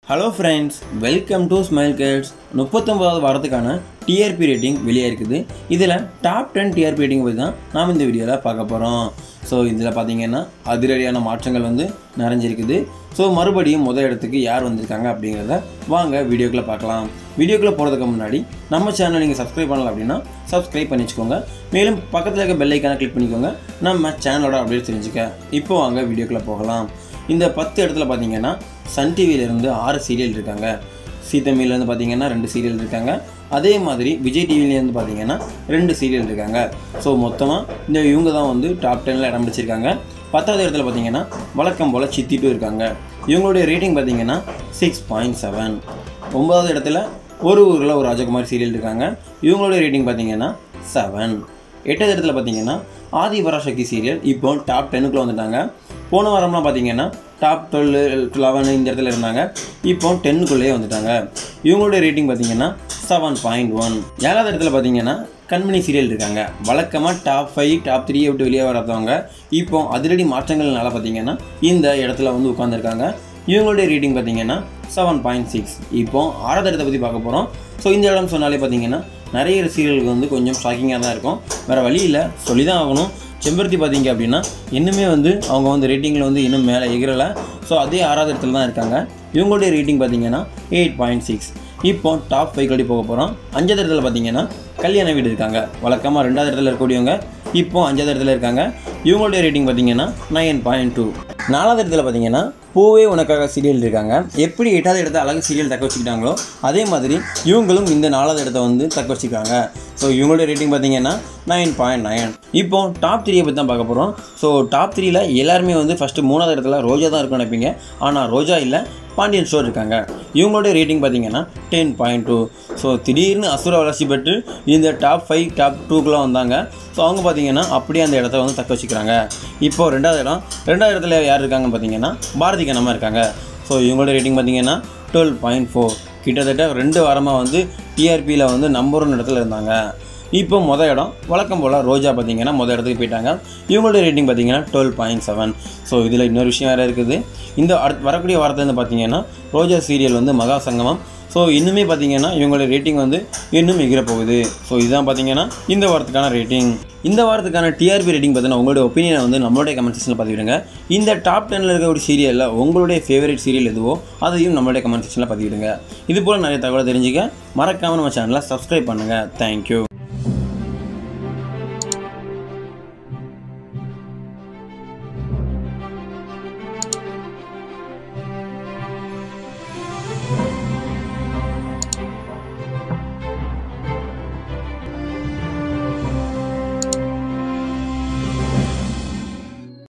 hello friends welcome to smile cats முப்பத்தொம்பதாவது வாரத்துக்கான TRP rating வெளியே இருக்குது இதில் டாப் டென் டிஆர்பி ரேட்டிங் பற்றி தான் நாம் இந்த வீடியோவில் பார்க்க போகிறோம் ஸோ இதில் பார்த்தீங்கன்னா அதிரடியான மாற்றங்கள் வந்து நிறைஞ்சிருக்குது ஸோ மறுபடியும் முதல் இடத்துக்கு யார் வந்திருக்காங்க அப்படிங்கிறத வாங்க வீடியோக்குள்ளே பார்க்கலாம் வீடியோக்குள்ளே போகிறதுக்கு முன்னாடி நம்ம சேனல் நீங்கள் சப்ஸ்கிரைப் பண்ணல அப்படின்னா சப்ஸ்கிரைப் பண்ணி வச்சுக்கோங்க மேலும் பக்கத்தில் இருக்க பெல் ஐக்கானை கிளிக் பண்ணிக்கோங்க நம்ம சேனலோட அப்டேட் தெரிஞ்சுக்க இப்போ வாங்க வீடியோக்குள்ளே போகலாம் இந்த பத்து இடத்துல பார்த்தீங்கன்னா சன் டிவியிலேருந்து ஆறு சீரியல் இருக்காங்க சி தமிழ்லேருந்து பார்த்தீங்கன்னா ரெண்டு சீரியல் இருக்காங்க அதே மாதிரி விஜய் டிவிலேருந்து பார்த்தீங்கன்னா ரெண்டு சீரியல் இருக்காங்க ஸோ மொத்தமாக இந்த இவங்க தான் வந்து டாப் டெனில் இடம் பிடிச்சிருக்காங்க பத்தாவது இடத்துல பார்த்தீங்கன்னா வழக்கம் போல் சித்திட்டும் இருக்காங்க இவங்களுடைய ரேட்டிங் பார்த்தீங்கன்னா சிக்ஸ் பாயிண்ட் செவன் ஒன்பதாவது இடத்துல ஒரு ஊரில் ஒரு ராஜகுமார் சீரியல் இருக்காங்க இவங்களுடைய ரேட்டிங் பார்த்தீங்கன்னா செவன் எட்டாவது இடத்துல பார்த்தீங்கன்னா ஆதி பராசக்தி சீரியல் இப்போ டாப் டென்னுக்குள்ளே வந்துட்டாங்க போன வாரம்லாம் பார்த்தீங்கன்னா டாப் டுவெல் லெவன் இந்த இடத்துல இருந்தாங்க இப்போ டென்னுக்குள்ளேயே வந்துட்டாங்க இவங்களுடைய ரேட்டிங் பார்த்தீங்கன்னா செவன் பாயிண்ட் ஒன் ஏழாவது இடத்துல பார்த்தீங்கன்னா கண்மணி சீரியல் இருக்காங்க வழக்கமாக டாப் ஃபைவ் டாப் த்ரீயை விட்டு வெளியே வராதவங்க இப்போ அதிரடி மாற்றங்கள்னால பார்த்தீங்கன்னா இந்த இடத்துல வந்து உட்காந்துருக்காங்க இவங்களுடைய ரேட்டிங் பார்த்தீங்கன்னா செவன் பாயிண்ட் சிக்ஸ் இப்போ ஆறாவது இடத்தை பற்றி பார்க்க போகிறோம் ஸோ இந்த இடம் சொன்னாலே பார்த்தீங்கன்னா நிறைய சீரியலுக்கு வந்து கொஞ்சம் ஷாக்கிங்காக தான் இருக்கும் வேறு வழி இல்லை சொல்லி தான் ஆகணும் செம்பருத்தி பார்த்தீங்க அப்படின்னா இன்னுமே வந்து அவங்க வந்து ரேட்டிங்கில் வந்து இன்னும் மேலே எகிறலை ஸோ அதே ஆறாவது இடத்துல தான் இருக்காங்க இவங்களுடைய ரேட்டிங் பார்த்தீங்கன்னா எயிட் பாயிண்ட் சிக்ஸ் இப்போ டாப் ஃபைவ் கடி போக போகிறோம் அஞ்சாவது இடத்துல பார்த்தீங்கன்னா கல்யாண வீடு இருக்காங்க வழக்கமாக ரெண்டாவது இடத்துல இருக்கக்கூடியவங்க இப்போ அஞ்சாவது இடத்துல இருக்காங்க இவங்களுடைய ரேட்டிங் பார்த்தீங்கன்னா நைன் பாயிண்ட் டூ நாலாவது இடத்துல பார்த்தீங்கன்னா பூவே உனக்காக சீரியல் இருக்காங்க எப்படி எட்டாவது இடத்த அழகு சீரியல் தக்க வச்சுக்கிட்டாங்களோ அதே மாதிரி இவங்களும் இந்த நாலாவது இடத்த வந்து தக்க வச்சுக்கிறாங்க ஸோ இவங்களுடைய ரேட்டிங் பார்த்தீங்கன்னா நைன் பாயிண்ட் நைன் இப்போ டாப் த்ரீயை பற்றி தான் பார்க்க போகிறோம் ஸோ டாப் த்ரீயில் எல்லாருமே வந்து ஃபஸ்ட்டு மூணாவது இடத்துல ரோஜா தான் இருக்கும்னு நினைப்பீங்க ஆனால் ரோஜா இல்லை பாண்டியன் ஸ்டோர் இருக்காங்க இவங்களுடைய ரேட்டிங் பார்த்தீங்கன்னா டென் பாயிண்ட் டூ ஸோ திடீர்னு அசுர வளர்ச்சி பெற்று இந்த டாப் ஃபைவ் டாப் டூக்குள்ளே வந்தாங்க ஸோ அவங்க பார்த்தீங்கன்னா அப்படியே அந்த இடத்த வந்து தக்க வச்சுக்கிறாங்க இப்போது ரெண்டாவது இடம் ரெண்டாவது இடத்துல யார் இருக்காங்கன்னு பார்த்தீங்கன்னா பாரதி கண்ணம்மா இருக்காங்க ஸோ இவங்களோட ரேட்டிங் பார்த்தீங்கன்னா டுவெல் பாயிண்ட் ஃபோர் கிட்டத்தட்ட ரெண்டு வாரமாக வந்து டிஆர்பியில் வந்து நம்பர் ஒன் இடத்துல இருந்தாங்க இப்போ மொதல் இடம் வழக்கம் போல் ரோஜா பார்த்தீங்கன்னா மொதல் இடத்துக்கு போயிட்டாங்க இவங்களோட ரேட்டிங் பார்த்தீங்கன்னா டுவெல் பாயிண்ட் செவன் ஸோ இதில் இன்னொரு விஷயம் வேறு இருக்குது இந்த அடுத்து வரக்கூடிய வாரத்துலேருந்து பார்த்தீங்கன்னா ரோஜா சீரியல் வந்து மகா சங்கமம் ஸோ இன்னுமே பார்த்தீங்கன்னா இவங்களோட ரேட்டிங் வந்து இன்னும் எகிற போகுது ஸோ இதுதான் பார்த்தீங்கன்னா இந்த வாரத்துக்கான ரேட்டிங் இந்த வாரத்துக்கான டிஆர்பி ரேட்டிங் பார்த்தீங்கன்னா உங்களுடைய ஒப்பீனியனை வந்து நம்மளுடைய கமெண்ட் செக்ஷனில் பதிவிடுங்க இந்த டாப் டெனில் இருக்க ஒரு சீரியலில் உங்களுடைய ஃபேவரட் சீரியல் எதுவோ அதையும் நம்மளுடைய கமெண்ட் செக்ஷனில் பதிவிடுங்க இது போல் நிறைய தகவலை தெரிஞ்சுக்க மறக்காமல் நம்ம சேனலை சப்ஸ்கிரைப் பண்ணுங்கள் தேங்க்யூ